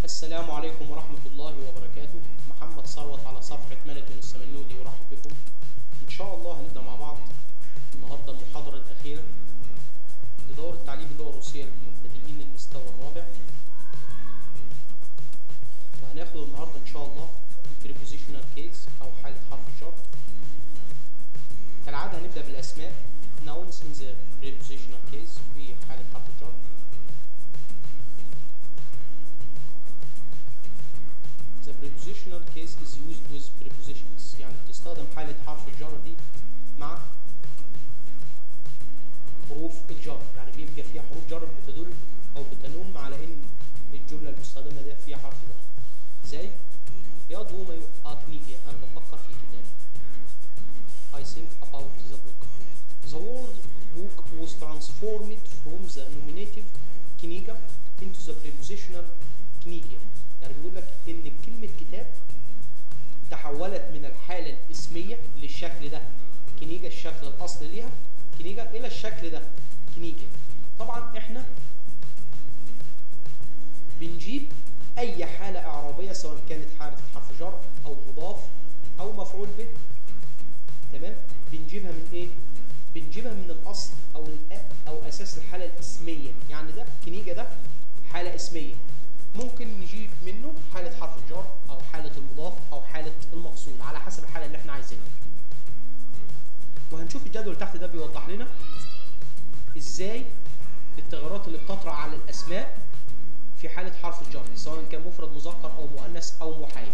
السلام عليكم ورحمة الله وبركاته محمد ثروت على صفحة مانتون السمنودي يرحب بكم إن شاء الله هنبدأ مع بعض النهاردة المحاضرة الأخيرة لدورة تعليم اللغة الروسية للمبتدئين للمستوى الرابع وهناخد النهاردة إن شاء الله البريبوزيشنال كيس أو حالة حرف الجر كالعادة هنبدأ بالأسماء nouns in the prepositional case في حالة حرف الجر The prepositional case is used with prepositions يعني بتستخدم حالة حرف الجر دي مع حروف الجر يعني بيبقى فيها حروف جر بتدل أو بتنم على إن الجملة المستخدمة دي فيها حرف جر زي يا دوما أتنيجي أنا بفكر في كتابي I think about the book The word book was transformed from the nominative كنيجة into the prepositional كنيجة يعني بيقول لك ان كلمة كتاب تحولت من الحالة الاسمية للشكل ده كنيجة الشكل الاصلي ليها كنيجة الى الشكل ده كنيجة طبعا احنا بنجيب اي حالة اعرابية سواء كانت حالة حرف جر او مضاف او مفعول به تمام بنجيبها من ايه بنجيبها من الاصل او الأ- او اساس الحالة الاسمية يعني ده كنيجة ده حالة اسمية ممكن نجيب منه حالة حرف الجر أو حالة المضاف أو حالة المقصود على حسب الحالة اللي احنا عايزينها. وهنشوف الجدول تحت ده بيوضح لنا ازاي التغيرات اللي بتطرأ على الأسماء في حالة حرف الجر سواء كان مفرد مذكر أو مؤنث أو محايد.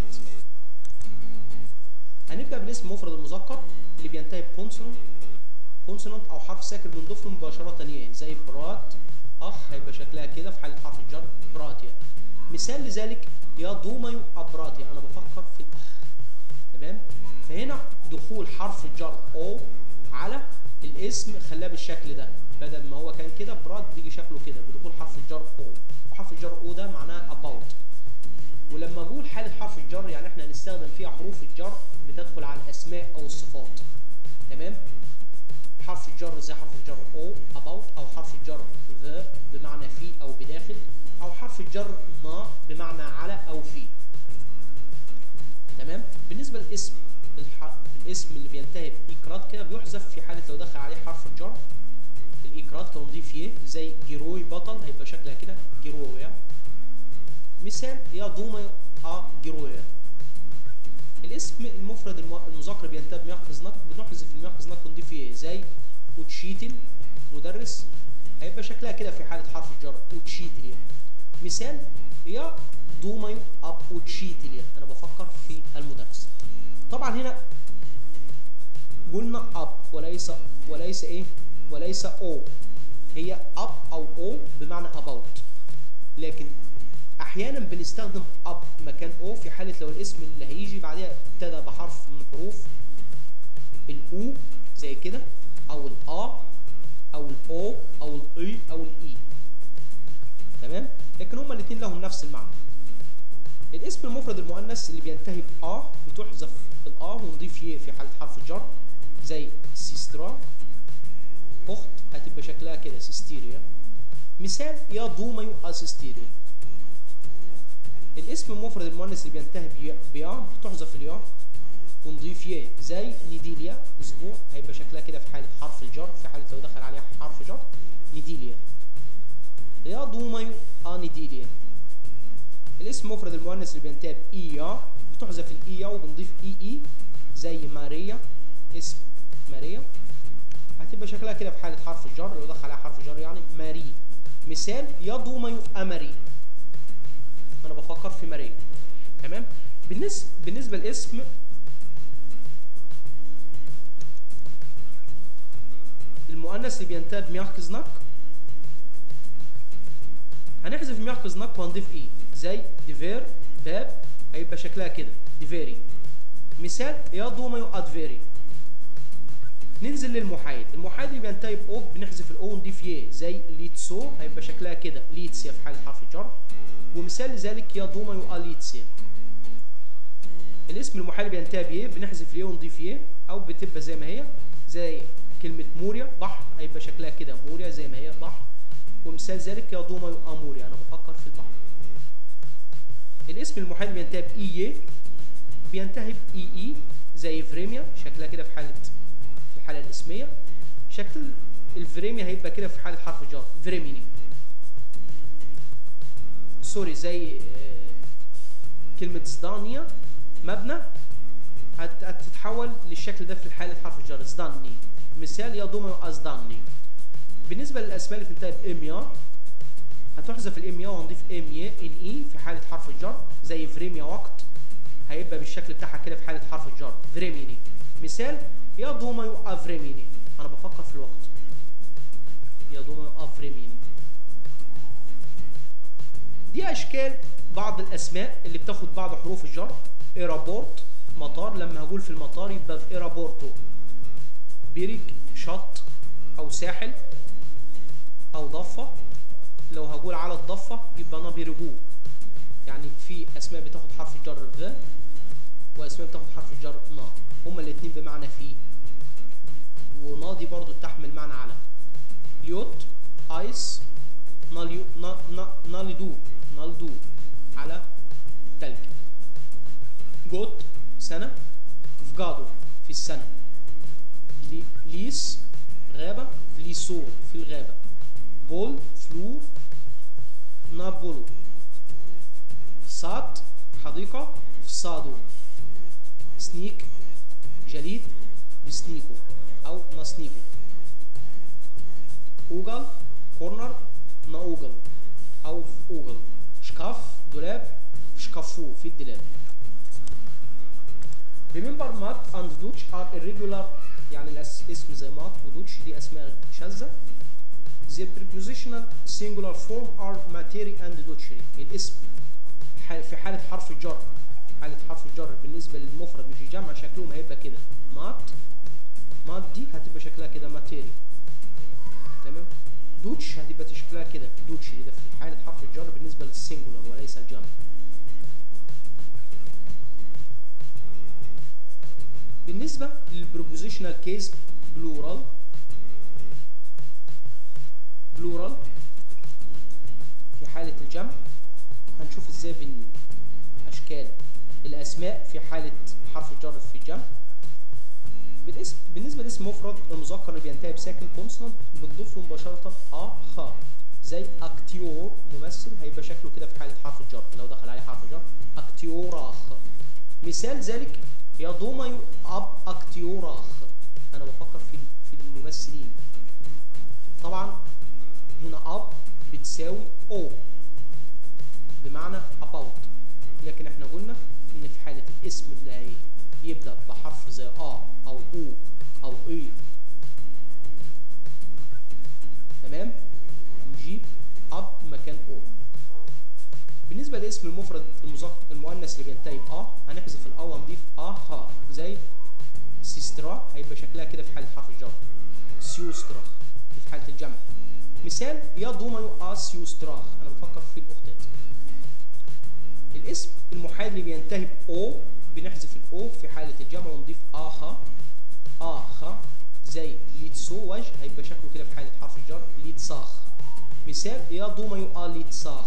هنبدأ بالاسم مفرد المذكر اللي بينتهي بكونسونانت كونسونانت أو حرف ساكن بنضيف له مباشرة إيه زي برات أخ هيبقى شكلها كده في حالة حرف الجر براتيا. مثال لذلك يا دوميو ابراتي انا بفكر في الاخ تمام فهنا دخول حرف الجر او على الاسم خلاه بالشكل ده بدل ما هو كان كده برات بيجي شكله كده بدخول حرف الجر او وحرف الجر او ده معناه about ولما اقول حاله حرف الجر يعني احنا هنستخدم فيها حروف الجر بتدخل على الاسماء او الصفات تمام حرف الجر زي حرف الجر او about او حرف الجر the بمعنى في او بداخل او حرف الجر ما بمعنى على او في تمام بالنسبه للاسم الح... الاسم اللي بينتهي بايكرات كده بيحذف في حاله لو دخل عليه حرف الجر الايكرات كنضيف يه زي جيروي بطل هيبقى شكلها كده جيرويا مثال يا دوما ا جيرويا الاسم المفرد الم- المذكر بينتهي بميقظ نق بنحذف الميقظ نق ونضيف يه زي اوتشيتل مدرس هيبقى شكلها كده في حاله حرف الجر اوتشيتل مثال يا دومايو اب اوتشيتل انا بفكر في المدرس طبعا هنا قلنا اب وليس وليس ايه وليس او هي اب او او بمعنى about لكن احيانا بنستخدم اب مكان او في حاله لو الاسم اللي هيجي بعدها ابتدى بحرف من حروف الاو زي كده او الا او الاو او الاي او الاي تمام لكن هما الاثنين لهم نفس المعنى الاسم المفرد المؤنث اللي بينتهي بآ بتحذف الآ ونضيف ي في حالة حرف الجر زي سيسترا أخت هتبقى شكلها كده سيستيريا مثال يا دوميو أسيستيريا الاسم المفرد المؤنث اللي بينتهي بيا- بيا بتحذف اليا ونضيف ي زي نيديليا أسبوع هيبقى شكلها كده في حالة حرف الجر في حالة لو دخل عليها حرف جر نيديليا يا دوميو انيديليا الاسم مفرد المؤنث اللي بينتهي بإيا بتحذف الإيا وبنضيف إي إي زي ماريا اسم ماريا هتبقى شكلها كده في حالة حرف الجر لو دخل عليها حرف جر يعني ماري مثال يا دوميو أماري أنا بفكر في ماريا تمام بالنسبة بالنسبة للاسم المؤنث اللي بينتهي بمياكز نك هنحذف مياكز نك وهنضيف ايه زي ديفير باب هيبقى شكلها كده ديفيري مثال يا دوميو ادفيري ننزل للمحايد المحايد اللي بينتهي باو بنحذف الاو ونضيف يه زي ليتسو هيبقى شكلها كده ليتسيا في حاله حرف الجر ومثال لذلك يا دوميو اليتسيا الاسم المحايد اللي بينتهي بيه بنحذف اليه ونضيف يه او بتبقى زي ما هي زي كلمة موريا بحر هيبقى شكلها كده موريا زي ما هي بحر ومثال ذلك يا دوما أموري أنا بفكر في البحر الاسم المحايد بينتهي باي بينتهي باي اي زي فريميا شكلها كده في حاله في الحاله الاسميه شكل الفريميا هيبقى كده في حاله حرف جر فريميني سوري زي آه، كلمه زدانيا مبنى هت- هتتحول للشكل ده في حاله حرف الجر زداني مثال يضم ازداني بالنسبه للاسماء اللي بتنتهي باميا هتحذف الاميا وهنضيف اميا ان اي في حاله حرف الجر زي فريميا وقت هيبقى بالشكل بتاعها كده في حاله حرف الجر فريميني مثال يضم افريميني انا بفكر في الوقت يضم افريميني دي اشكال بعض الاسماء اللي بتاخد بعض حروف الجر ايرابورت مطار لما هقول في المطار يبقى في ايرابورتو بيريك شط او ساحل او ضفه لو هقول على الضفه يبقى انا بيرجو يعني في اسماء بتاخد حرف الجر ذا واسماء بتاخد حرف الجر نا هما الاثنين بمعنى في ونا دي برضو تحمل معنى على ليوت ايس ناليو نا نا نالدو نالدو على تلج جوت سنة فجادو في السنة لي- ليس غابة فليسور في الغابة بول فلور نابولو سات حديقة في صادو سنيك جليد بسنيكو أو نسنيكو اوجل كورنر ناوجل أو في اوجل شكاف دولاب شكافو في الدولاب Remember Matt and Dutch are irregular يعني الاسم زي مات ودوتش دي اسماء شاذة The prepositional singular form are materi and dutchery الاسم ح- في حالة حرف الجر حالة حرف الجر بالنسبة للمفرد مش الجمع شكلهم هيبقى كده مات مات دي هتبقى شكلها كده ماتيري تمام دوتش هتبقى شكلها كده دوتشري ده في حالة حرف الجر بالنسبة للسنجولار وليس الجمع بالنسبة للبروبوزيشنال كيس بلورال بلورال في حالة الجمع هنشوف ازاي بين اشكال الاسماء في حالة حرف الجر في الجمع بالاسم بالنسبة لاسم مفرد المذكر اللي بينتهي بساكن كونسونانت بنضيف له مباشرة ا خ زي اكتيور ممثل هيبقى شكله كده في حالة حرف الجر لو دخل عليه حرف جر اكتيوراخ مثال ذلك يضم اب اكتيوراخ انا بفكر في في الممثلين طبعا هنا اب بتساوي او بمعنى about لكن احنا قلنا ان في حالة الاسم اللي هي يبدأ بحرف زي ا او او او اي تمام هنجيب اب مكان او بالنسبة لاسم المفرد المذكر المؤنث اللي بينتهي بأ هنحذف الأ ونضيف أ خ زي سيسترا هيبقى شكلها كده في حالة حرف الجر سيوسترا دي في حالة الجمع مثال يضم أسيوستراخ أنا بفكر في الأختات الاسم المحايد اللي بينتهي بأو بنحذف الأو في حالة الجمع ونضيف آخا آخا زي ليتسو وجه هيبقى شكله كده في حالة حرف الجر ليتساخ مثال يضم يؤ ليتساخ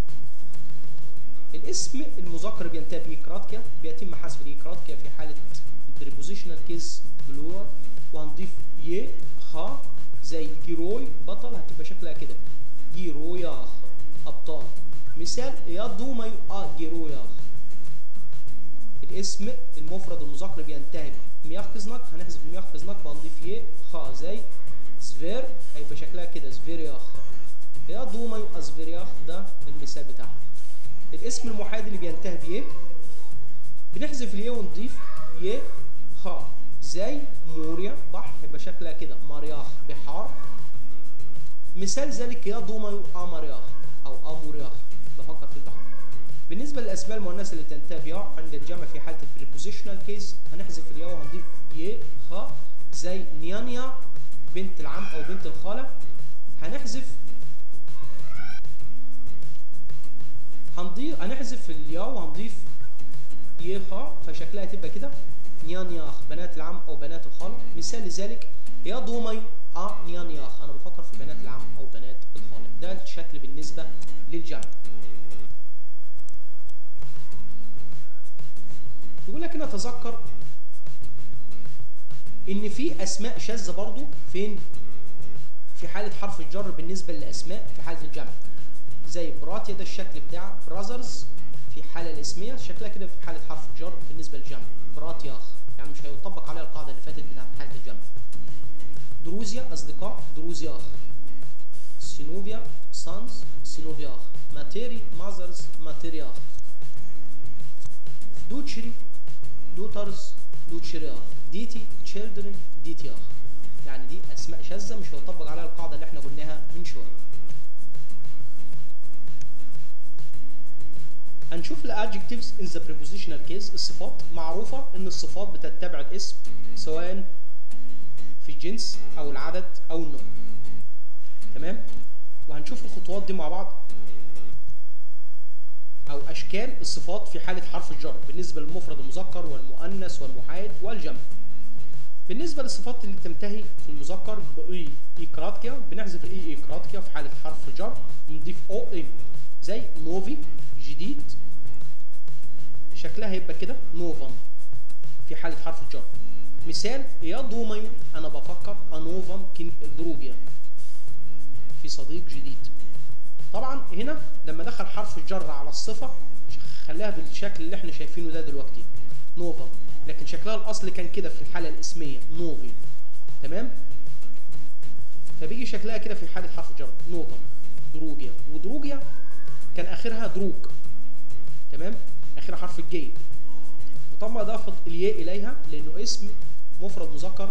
الاسم المذكر بينتهي بإيكراتكيا بيتم حذف الإيكراتكيا في حالة البريبوزيشنال كيس بلورال وهنضيف ي خ زي جيروي بطل هتبقى شكلها كده جيروياخ أبطال مثال يضم يؤ جيروياخ الاسم المفرد المذكر بينتهي بمياخكزنك هنحذف مياخكزنك وهنضيف ي خ زي زفير هيبقى شكلها كده زفيرياخ يضم يؤ زفيرياخ ده المثال بتاعها الاسم المحايد اللي بينتهي بيه بنحذف الياء ونضيف ي خ زي موريا بحر يبقى شكلها كده مرياخ بحار مثال ذلك يضم امرياخ او امورياخ بفكر في البحر بالنسبه للاسماء المؤنثه اللي تنتهي بياء عند الجمع في حاله البريبوزيشنال كيس هنحذف الياء وهنضيف ي خ زي نيانيا بنت العم او بنت الخاله هنحذف هنضيف هنحذف الياء وهنضيف يخا فشكلها تبقى كده نيان ياخ بنات العم او بنات الخال مثال لذلك يضمي ا نيان ياخ انا بفكر في بنات العم او بنات الخال ده الشكل بالنسبه للجمع ولكن اتذكر ان في اسماء شاذه برضو فين في حاله حرف الجر بالنسبه للاسماء في حاله الجمع زي براتيا ده الشكل بتاع براذرز في حاله الاسميه شكلها كده في حاله حرف الجر بالنسبه للجمع براتياخ يعني مش هيطبق عليها القاعده اللي فاتت بتاعت حاله الجمع دروزيا اصدقاء دروزياخ سينوفيا سانز سينوفياخ ماتيري ماذرز ماتيرياخ دوتشري دوترز دوتشرياخ ديتي تشيلدرن ديتياخ يعني دي اسماء شاذه مش هيطبق عليها القاعده اللي احنا قلناها من شويه هنشوف الادجectives in the prepositional case الصفات معروفة ان الصفات بتتبع الاسم سواء في الجنس او العدد او النوع تمام وهنشوف الخطوات دي مع بعض او اشكال الصفات في حالة حرف الجر بالنسبة للمفرد المذكر والمؤنث والمحايد والجمع بالنسبة للصفات اللي تنتهي في المذكر بإي إيكراتكيا بنحذف الإي إيكراتكيا في حالة حرف الجر ونضيف أو إم زي نوفي جديد شكلها هيبقى كده نوفم في حالة حرف الجر مثال يا دوميو أنا بفكر أنوفم دروجيا في صديق جديد طبعا هنا لما دخل حرف الجر على الصفة خلاها بالشكل اللي احنا شايفينه ده دلوقتي نوفم لكن شكلها الأصل كان كده في الحالة الاسمية نوفي تمام فبيجي شكلها كده في حالة حرف الجر نوفم دروجيا ودروجيا كان اخرها دروج تمام اخرها حرف الجي وتم اضافه الياء اليها لانه اسم مفرد مذكر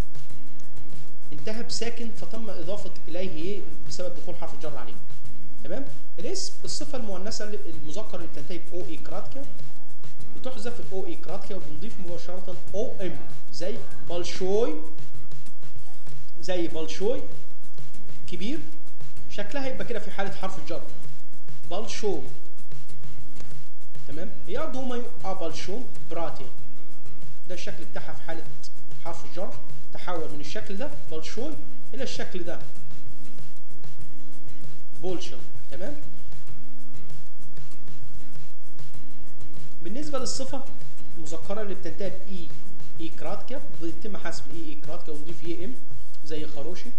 انتهى بساكن فتم اضافه اليه ياء بسبب دخول حرف الجر عليه تمام الاسم الصفه المؤنثه المذكر اللي بتنتهي باو اي كراتكا بتحذف الاو اي كراتكا وبنضيف مباشره او ام زي بالشوي زي بالشوي كبير شكلها يبقى كده في حاله حرف الجر بالشو تمام يا دوما بالشو براتيا ده الشكل بتاعها في حاله حرف الجر تحول من الشكل ده بالشوي الى الشكل ده بولشا تمام بالنسبه للصفه المذكره اللي بتنتهي باي اي كراتكا بيتم حذف الاي اي كراتكا ونضيف اي ام زي خروشي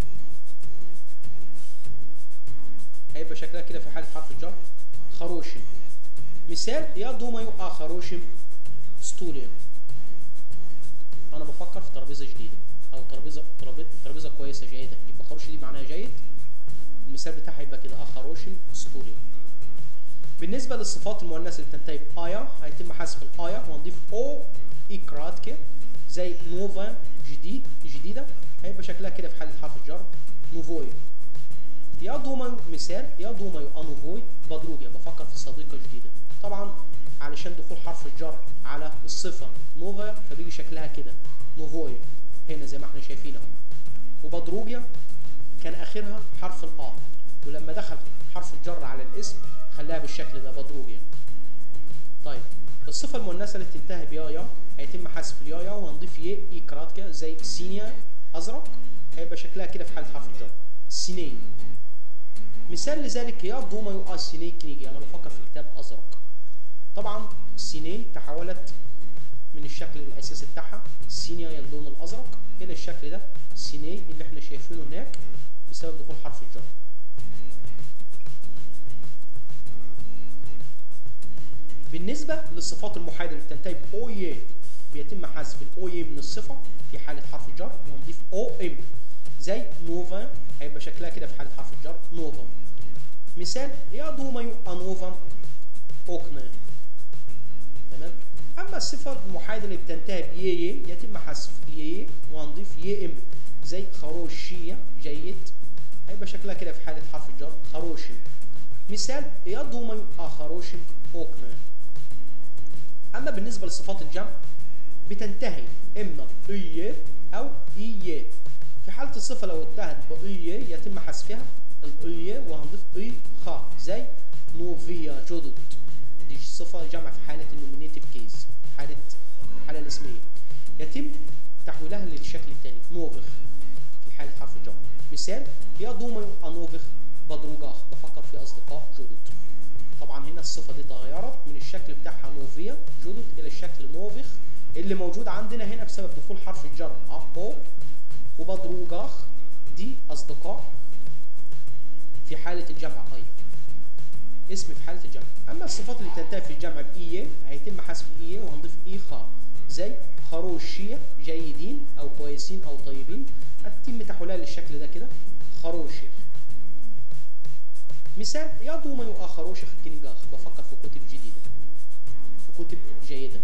هيبقى شكلها كده في حالة حرف الجر خروشم مثال يا دوما آ خروشم ستوليا أنا بفكر في ترابيزة جديدة أو ترابيزة ترابيزة كويسة جيدة يبقى خروش دي معناها جيد المثال بتاعها يبقى كده آ خروشم ستوليا بالنسبة للصفات المؤنثة اللي بتنتهي بآيا هيتم حذف الآيا ونضيف أو إكراتكي زي نوفا جديد جديدة هيبقى شكلها كده في حالة حرف الجر نوفوي يا دوما مثال يا دوما انوفوي بدروجيا بفكر في صديقه جديده طبعا علشان دخول حرف الجر على الصفه نوفا فبيجي شكلها كده نوفوي هنا زي ما احنا شايفين اهو وبدروجيا كان اخرها حرف الآ ولما دخل حرف الجر على الاسم خلاها بالشكل ده بدروجيا طيب الصفه المؤنثه اللي تنتهي بيايا هيتم حذف اليايا وهنضيف ي اي كراتكا زي سينيا ازرق هيبقى شكلها كده في حاله حرف الجر سينين مثال لذلك يا دوما يو سيني كنيجي انا بفكر في كتاب ازرق طبعا سيني تحولت من الشكل الاساسي بتاعها سينيا اللون الازرق الى الشكل ده سيني اللي احنا شايفينه هناك بسبب دخول حرف الجر بالنسبه للصفات المحايده اللي بتنتهي باوي بيتم حذف الاوي من الصفه في حاله حرف الجر ونضيف او ام زي نوفا هيبقى شكلها كده في حاله حرف الجر نوفا مثال يا دوما انوفا اوكنا تمام اما الصفه المحايده اللي بتنتهي بيه يتم حذف اليه ونضيف ي ام زي خروشيه جيد هيبقى شكلها كده في حاله حرف الجر خروشي مثال يا دوما خروشي اوكنا اما بالنسبه لصفات الجمع بتنتهي اما اي او اي في حالة الصفة لو انتهت بأي يتم حذفها الأي وهنضيف أي خا زي نوفيا جدد دي صفة جمع في حالة النومينيتيف كيس حالة الحالة الاسمية يتم تحويلها للشكل الثاني نوفخ في حالة حرف الجر مثال يا دوما أنوفخ بدروجاخ بفكر في أصدقاء جدد طبعا هنا الصفة دي تغيرت من الشكل بتاعها نوفيا جدد إلى الشكل نوفخ اللي موجود عندنا هنا بسبب دخول حرف الجر او وبدروجاخ دي اصدقاء في حاله الجمع اي اسم في حاله الجمع اما الصفات اللي تنتهي في الجمع بايه هيتم حذف ايه وهنضيف ايه خا زي خروشيه جيدين او كويسين او طيبين هتتم تحويلها للشكل ده كده خروشي مثال يضمن اخروش كنيجاخ بفكر في كتب جديده في كتب جيده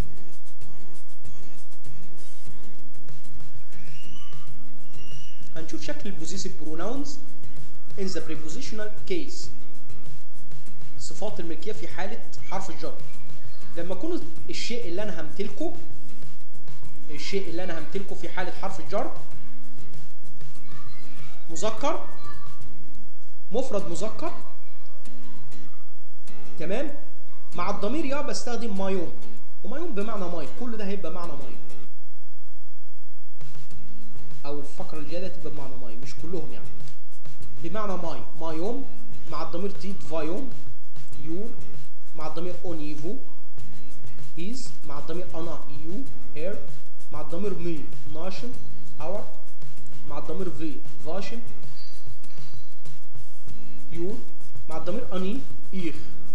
هنشوف شكل البوزيسيف بروناونز in the prepositional case صفات الملكيه في حاله حرف الجر لما يكون الشيء اللي انا همتلكه الشيء اللي انا همتلكه في حاله حرف الجر مذكر مفرد مذكر تمام مع الضمير يا بستخدم مايون ومايون بمعنى ماي كل ده هيبقى معنى ماي او الفقره الجايه تبقى بمعنى ماي مش كلهم يعني بمعنى ماي مايوم مع الضمير تيد فايوم يور مع الضمير اونيفو هيز مع الضمير انا يو هير مع الضمير مي ناشن اور مع الضمير في فاشن يور مع الضمير اني ايخ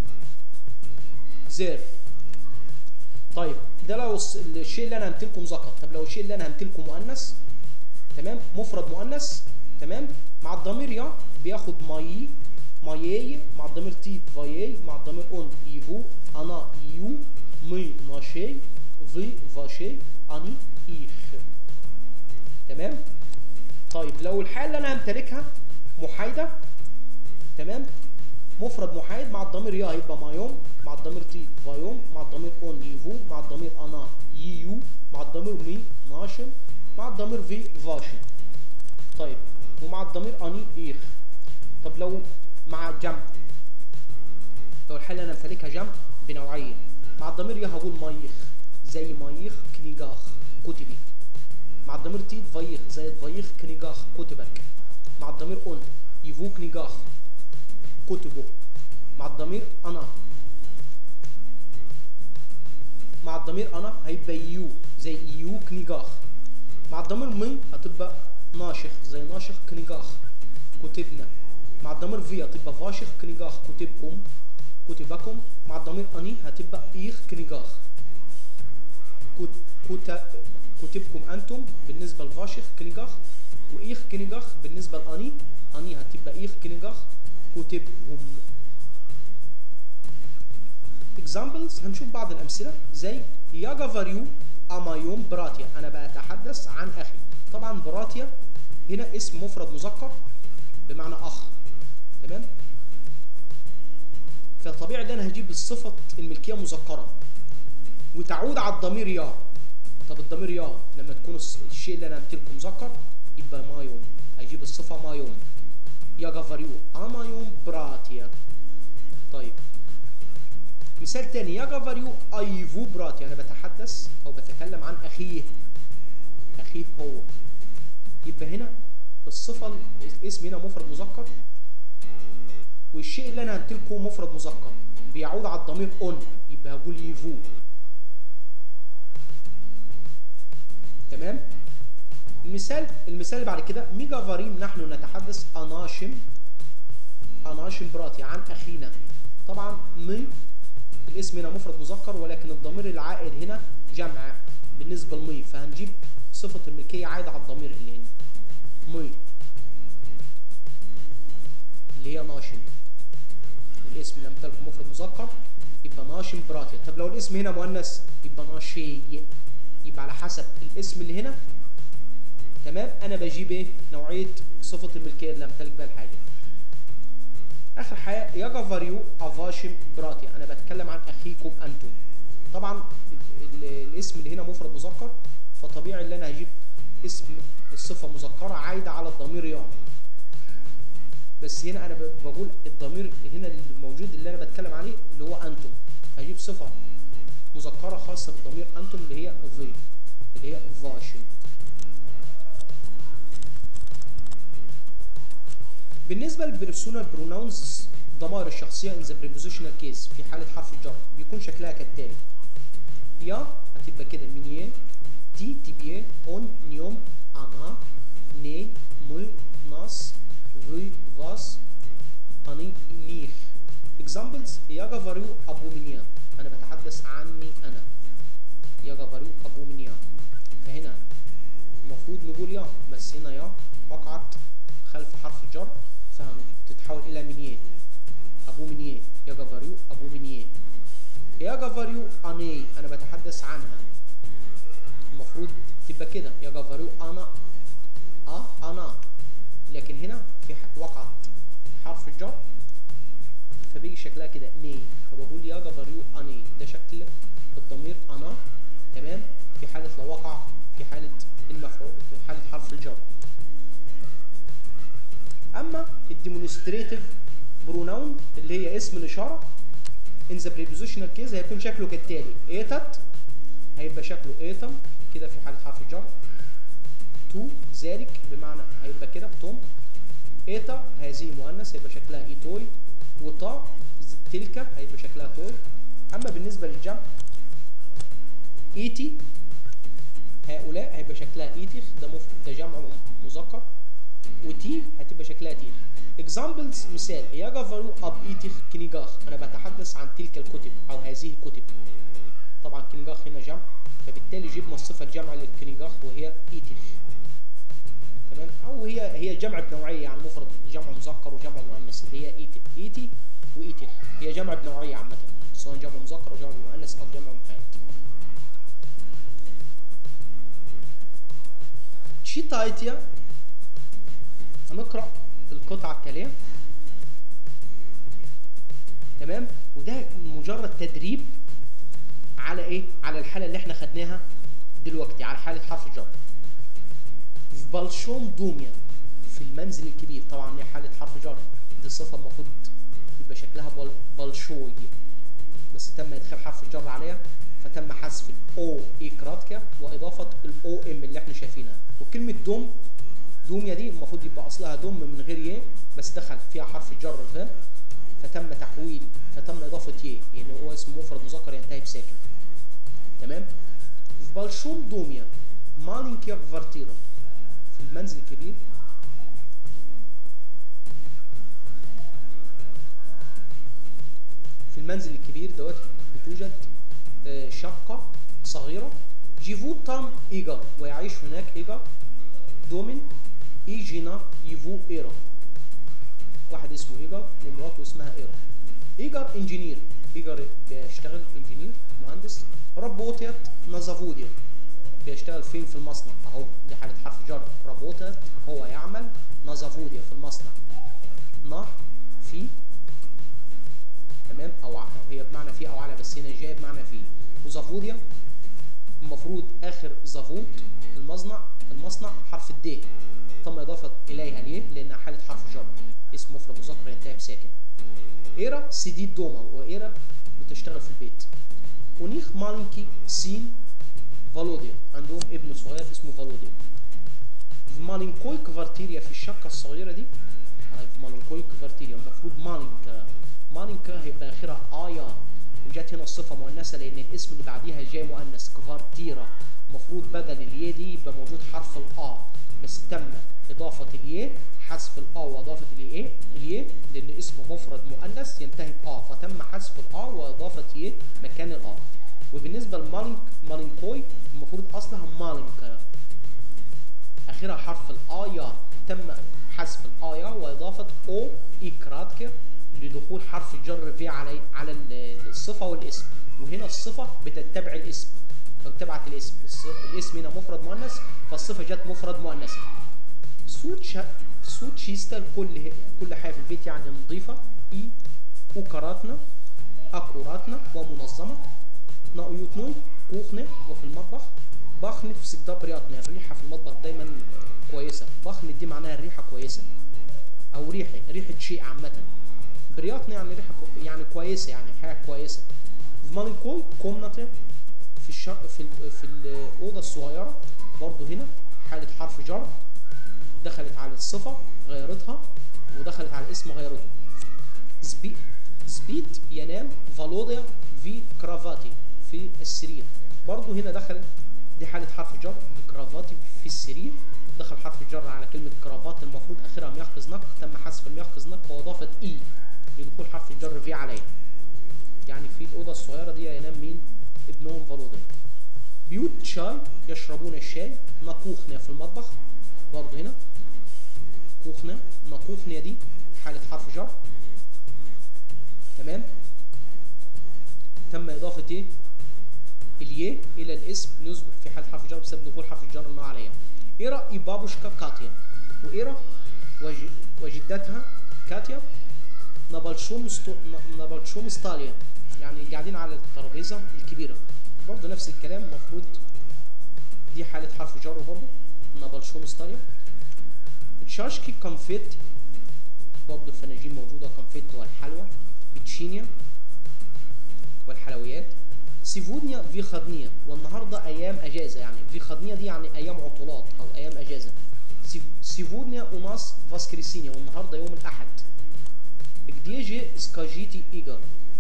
زير طيب ده لو الشيء اللي انا همتلكه مذكر طب لو الشيء اللي انا همتلكه مؤنث تمام مفرد مؤنث تمام مع الضمير يا بياخد ماي مايي مع الضمير تي فايي مع الضمير اون ايفو انا يو مي ناشي في فاشي اني ايخ تمام طيب لو الحاله اللي انا همتلكها محايده تمام مفرد محايد مع الضمير يا هيبقى مايوم مع الضمير تي فايوم مع الضمير اون يفو مع الضمير انا يو مع الضمير مي ناشن مع الضمير في فاشن طيب ومع الضمير اني ايخ طب لو مع جمع لو الحالة انا امتلكها جمع بنوعية مع الضمير يا هقول مايخ زي مايخ كنيجاخ كتبي مع الضمير تي فايخ زي فايخ كنيجاخ كتبك مع الضمير اون يفو كنيجاخ كتبه مع الضمير انا مع الضمير انا هيبقى يو زي يو كنيجاخ مع الضمير مي هتبقى ناشخ زي ناشخ كنيجاخ كتبنا مع الضمير في هتبقى فاشخ كنيجاخ كتبكم كتبكم مع الضمير اني هتبقى ايخ كنيجاخ كت... كتبكم انتم بالنسبه لفاشخ كنيجاخ وايخ كنيجاخ بالنسبه لاني اني هتبقى ايخ كنيجاخ كتبهم examples هنشوف بعض الامثله زي ياجا فاريو امايوم براتيا انا بتحدث عن اخي طبعا براتيا هنا اسم مفرد مذكر بمعنى اخ تمام فطبيعي ان انا هجيب الصفه الملكيه مذكره وتعود على الضمير يا طب الضمير يا لما تكون الشيء اللي انا امتلكه مذكر يبقى مايوم هجيب الصفه مايوم يا فاريو امايوم براتيا طيب مثال تاني يا فاريو ايفو براتيا انا بتحدث او بتكلم عن اخيه اخيه هو يبقى هنا الصفه الاسم هنا مفرد مذكر والشيء اللي انا همتلكه مفرد مذكر بيعود على الضمير اون يبقى هقول يفو تمام المثال المثال اللي بعد كده ميجا فاريم نحن نتحدث اناشم اناشم براتي عن اخينا طبعا مي الاسم هنا مفرد مذكر ولكن الضمير العائد هنا جمع بالنسبه لمي فهنجيب صفه الملكيه عايده على الضمير اللي هنا مي اللي هي ناشم والاسم اللي امتلكه مفرد مذكر يبقى ناشم براتي طب لو الاسم هنا مؤنث يبقى ناشي يبقى على حسب الاسم اللي هنا تمام انا بجيب ايه نوعيه صفه الملكيه اللي امتلك بيها الحاجه اخر حاجه ياجا فاريو افاشم براتي انا بتكلم عن اخيكم انتم طبعا الاسم اللي هنا مفرد مذكر فطبيعي ان انا هجيب اسم الصفه مذكره عايده على الضمير يا بس هنا انا بقول الضمير هنا الموجود اللي انا بتكلم عليه اللي هو انتم هجيب صفه مذكره خاصه بالضمير انتم اللي هي في اللي هي فاشن بالنسبه للبيرسونال بروناونز ضمائر الشخصيه ان ذا بريبوزيشنال كيس في حاله حرف الجر بيكون شكلها كالتالي يا هتبقى كده منيه تي تبيه اون نيوم انا ني مي ناس في فاس اني نيخ examples يا говорю ابو منيا انا بتحدث عني انا يا говорю ابو منيا فهنا المفروض نقول يا بس هنا يا وقعت خلف حرف الجر فهتتحول الى منيه ابو منيه يا говорю ابو منيه يا говорю اني انا بتحدث عنها المفروض تبقى كده يا говорю انا اه انا لكن هنا في ح- وقعت حرف الجر فبيجي شكلها كده ني فبقول يا говорю اني ده شكل الضمير انا تمام في حالة لو وقع في حالة المفعول في حالة حرف الجر اما الديمونستريتيف بروناون اللي هي اسم الاشاره in the prepositional case هيكون شكله كالتالي ايتت هيبقى شكله ايتم كده في حاله حرف الجر تو ذلك بمعنى هيبقى كده توم ايتا هذه مؤنث هيبقى شكلها ايتوي وطا ز- تلك هيبقى شكلها توي اما بالنسبه للجمع ايتي هؤلاء هيبقى شكلها ايتيخ ده مف... ده جمع مذكر وتي هتبقى شكلها تيخ examples مثال يا جافرو اب ايتيخ كنيجاخ انا بتحدث عن تلك الكتب او هذه الكتب طبعا كنيجاخ هنا جمع فبالتالي جبنا الصفه الجمع للكنيجاخ وهي ايتيخ تمام او هي هي جمع بنوعيه يعني مفرد جمع مذكر وجمع مؤنث اللي هي ايتي ايتي وايتيخ هي جمع بنوعيه عامه سواء جمع مذكر او جمع مؤنث او جمع محايد Читайте هنقرأ القطعة التالية تمام وده مجرد تدريب على ايه على الحالة اللي احنا خدناها دلوقتي على حالة حرف الجر في بالشون دوميا في المنزل الكبير طبعا هي حالة حرف جر دي صفة المفروض يبقى شكلها بال بالشوي بس تم ادخال حرف الجر عليها فتم حذف الاو اي كراتكا واضافه الاو ام اللي احنا شايفينها وكلمه دوم دوميا دي المفروض يبقى اصلها دم من غير يه بس دخل فيها حرف الجر فاهم فتم تحويل فتم اضافه يه يعني هو اسم مفرد مذكر ينتهي بساكن تمام في بالشوم دوميا مالينكيا كفارتيرا في المنزل الكبير في المنزل الكبير دوت بتوجد آه، شقة صغيرة جيفو تام إيجا ويعيش هناك إيجا دومين إيجينا يفو إيرا واحد اسمه إيجار ومراته اسمها إيرا إيجار إنجينير إيجار بيشتغل إنجينير مهندس ربوتيت نزافوديا بيشتغل فين في المصنع أهو دي حالة حرف جر ربوتيت هو يعمل نزافوديا في المصنع نح في تمام او ع- أو هي بمعنى في او على بس هنا جايه بمعنى في وزافوديا المفروض اخر زافوت المصنع المصنع حرف الد تم اضافه اليها ليه لانها حاله حرف جر اسم مفرد مذكر ينتهي بساكن ايرا سيديد دوما وايرا بتشتغل في البيت ونيخ مالنكي سين فالوديا عندهم ابن صغير اسمه فالوديا في مالينكوي كفارتيريا في الشقة الصغيرة دي في مالينكوي كفارتيريا المفروض مالينكا مالينكا هيبقى آخرها آيا وجات هنا الصفة مؤنثة لأن الاسم اللي بعديها جاي مؤنث كفارتيرا المفروض بدل الياء دي يبقى موجود حرف الآ بس تم إضافة الياء حذف الآ وإضافة الياء الياء لأن اسم مفرد مؤنث ينتهي بآ فتم حذف الآ وإضافة ياء مكان الآ وبالنسبة لمالينك مالينكوي المفروض أصلها مالينكا اخرها حرف الايا تم حذف الايا واضافه او اكراتك لدخول حرف الجر في على على ال- الصفه والاسم وهنا الصفه بتتبع الاسم او تبعت الاسم الص- الاسم هنا مفرد مؤنث فالصفه جت مفرد مؤنث صوت شا... صوت شيستا كل كل حاجه في البيت يعني نظيفه اي اوكراتنا اكوراتنا ومنظمه ناويوتنوي كوخنة وفي المطبخ بخنة في سجدة برياطنة الريحة في المطبخ دايما كويسة بخنة دي معناها الريحة كويسة أو ريحة ريحة شيء عامة برياطنة يعني ريحة كو... يعني كويسة يعني حاجة كويسة في مالينكوي كومناتي في الشق في ال... في الأوضة الصغيرة برضو هنا حالة حرف جر دخلت على الصفة غيرتها ودخلت على الاسم غيرته سبي سبيت ينام فالوديا في كرافاتي في السرير برضو هنا دخل دي حالة حرف جر بكرافاتي في السرير دخل حرف الجر على كلمة كرافات المفروض آخرها ميحفظ نق تم حذف الميحفظ نق وإضافة إي لدخول حرف الجر في عليها يعني في الأوضة الصغيرة دي ينام مين؟ ابنهم فالودين بيوت شاي يشربون الشاي نقوخنا في المطبخ برضو هنا كوخنا نقوخنا دي حالة حرف جر تمام تم إضافة إيه؟ اليه الى الاسم يصبح في حال حرف جر بسبب دخول حرف الجر ما عليها إيرا إي بابوشكا كاتيا وإيرا وج... وجدتها كاتيا نبلشوم ستو... ن- نبلشوم ستاليا يعني قاعدين على الترابيزة الكبيرة برضه نفس الكلام المفروض دي حالة حرف جر برضه نبلشوم ستاليا تشاشكي كونفيت برضه الفناجين موجودة كونفيت والحلوى بتشينيا والحلويات سيفودنيا في خدنية والنهارده ايام اجازه يعني في خدنية دي يعني ايام عطلات او ايام اجازه سيف- سيفودنيا وناس فاسكريسينيا والنهارده يوم الاحد جديجي سكاجيتي ايجر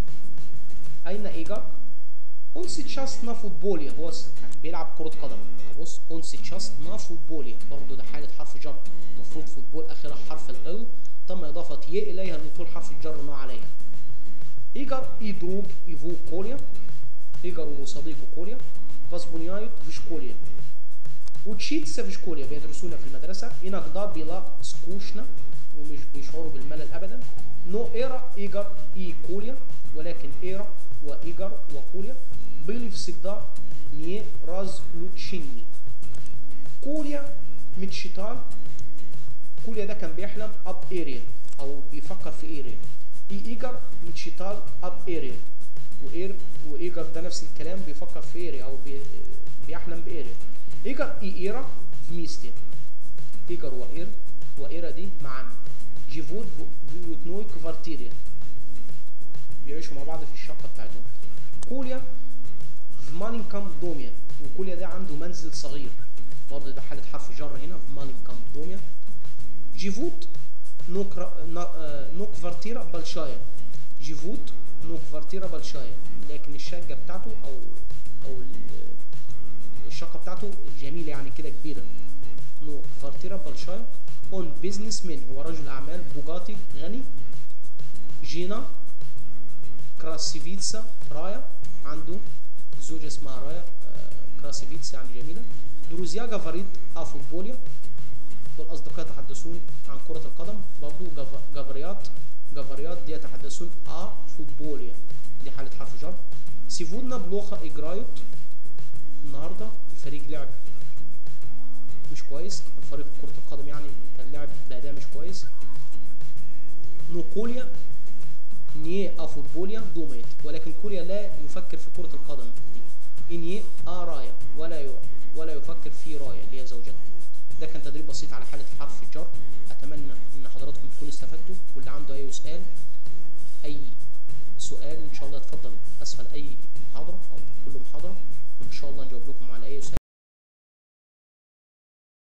اين ايجر اونسي تشاست نا فوتبوليا هو س- بيلعب كرة قدم بص اونسي تشاست نا فوتبوليا برضه ده حالة حرف جر المفروض فوتبول اخرها حرف ال تم اضافة ي اليها لدخول حرف الجر ما عليها ايجر ايدروج ايفو كوليا ايجر وصديقه كوليا فاسبونيايت في شكوليا وتشيتسا في شكوليا بيدرسونا في المدرسة إنقضى بلا سكوشنا ومش بيشعروا بالملل أبدا نو إيرا إيجر إي كوليا ولكن إيرا وإيجر وكوليا بيلي في سجدا نيه راز لوتشيني كوليا متشيتال كوليا ده كان بيحلم اب اريا او بيفكر في اريا اي ايجر متشيتال اب اريا واير وايجر ده نفس الكلام بيفكر في اريا او بي بيحلم باريا ايجر اي ايرا في ميستيا ايجر واير وايرا دي معانا جيفود فيوتنوي كفارتيريا بيعيشوا مع بعض في الشقه بتاعتهم كوليا في مانينكام دوميا وكوليا ده عنده منزل صغير برضه ده حالة حرف جر هنا في مانينكام دوميا جيفوت نو كرا- نا- آه، نو كفارتيرا بلشايا جيفوت نو كفارتيرا بلشايا لكن الشقة بتاعته او او ال- الشقة بتاعته جميلة يعني كده كبيرة نو كفارتيرا بلشايا اون بيزنس مان هو رجل اعمال بوجاتي غني جينا كراسيفيتسا رايا عنده زوجة اسمها رايا آه، كراسيفيتسا يعني جميلة دروزياجا فريد افوتبوليا والأصدقاء يتحدثون عن كرة القدم برضو جاف- جافريات جافريات دي يتحدثون ا فوتبوليا دي حالة حرف جر سيفودنا بلوخا إجرايوت النهاردة الفريق لعب مش كويس فريق كرة القدم يعني كان لعب بأداء مش كويس نوكوليا نيه افوتبوليا دوميت ولكن كوريا لا يفكر في كرة القدم دي انيه ا رايا ولا ي... ولا يفكر في رايا اللي هي زوجته ده كان تدريب بسيط على حالة حرف الجر اتمنى ان حضراتكم تكونوا استفدتوا واللي عنده اي سؤال اي سؤال ان شاء الله يتفضل اسفل اي محاضرة او كل محاضرة وان شاء الله نجاوب لكم على اي سؤال